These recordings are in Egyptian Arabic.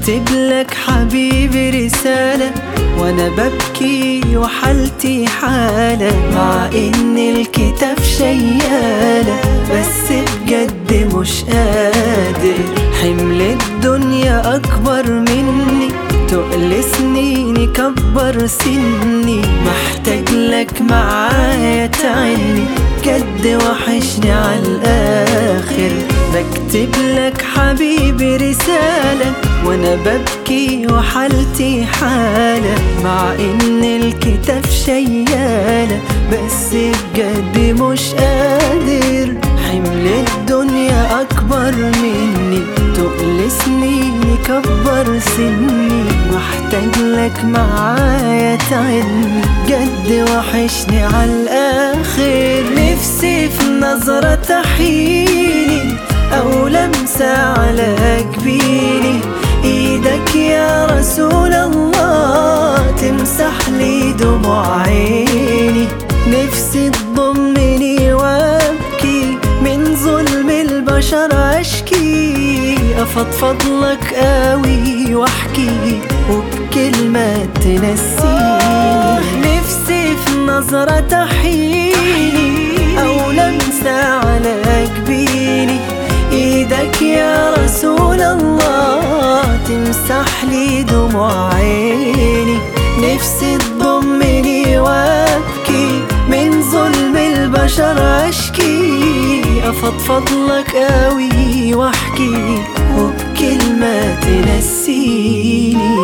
بكتب لك حبيبي رسالة وانا ببكي وحالتي حالة مع ان الكتاب شيالة بس بجد مش قادر حمل الدنيا اكبر مني تقل سنيني كبر سني محتاج لك معايا تعني جد وحشني على الاخر بكتب لك حبيبي رسالة وانا ببكي وحالتي حالة مع ان الكتاب شيالة بس بجد مش قادر حمل الدنيا اكبر مني تقل سنيني كبر سني محتاج لك معايا تعني جد وحشني على الاخر نفسي في نظرة تحيني او لمسة على جبيني ايدك يا رسول الله تمسح لي دموع عيني نفسي تضمني وابكي من ظلم البشر اشكي افضفض لك قوي واحكي وبكلمة تنسيني نفسي في نظرة تحيني او لمسة على جبيني ايدك يا رسول الله تمسح لي دموع عيني نفسي تضمني وابكي من ظلم البشر اشكي افضفض لك قوي واحكي وبكلمة تنسيني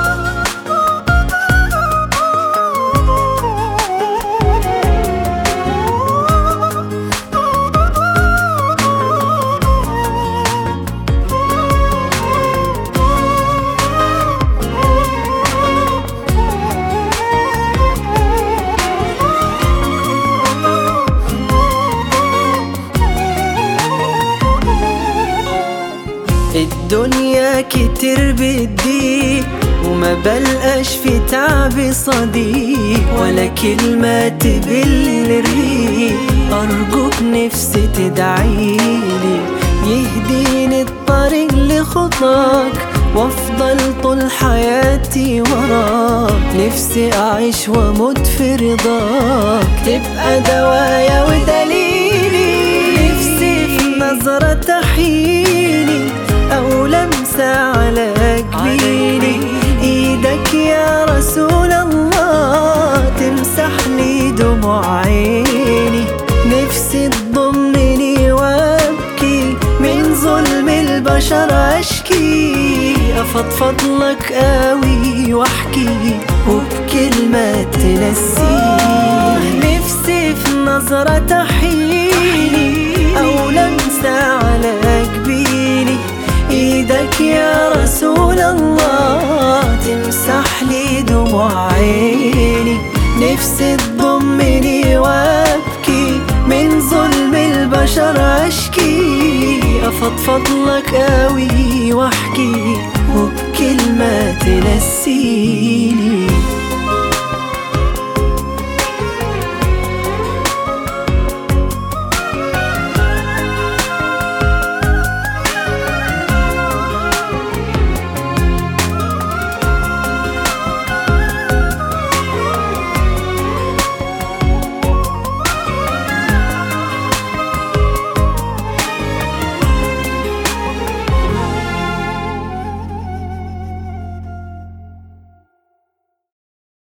الدنيا كتير بتضيق وما بلقاش في تعب صديق ولا كلمة تبل الريق أرجوك نفسي تدعيلي يهديني الطريق لخطاك وافضل طول حياتي وراك نفسي اعيش واموت في رضاك تبقى دوايا ودليلي نفسي في نظرة تحيني او لمسة على جبيني ايدك يا رسول الله تمسح لي دموع عيني نفسي تضمني وابكي من ظلم البشر اشكي افضفض لك قوي واحكي وبكلمة تنسيني نفسي في نظرة تحيني او لمسة على جبيني ايدك يا رسول الله تمسح لي دموع عيني نفسي تضمني وابكي من ظلم البشر اشكي افضفض لك قوي واحكي وبكلمة تنسيني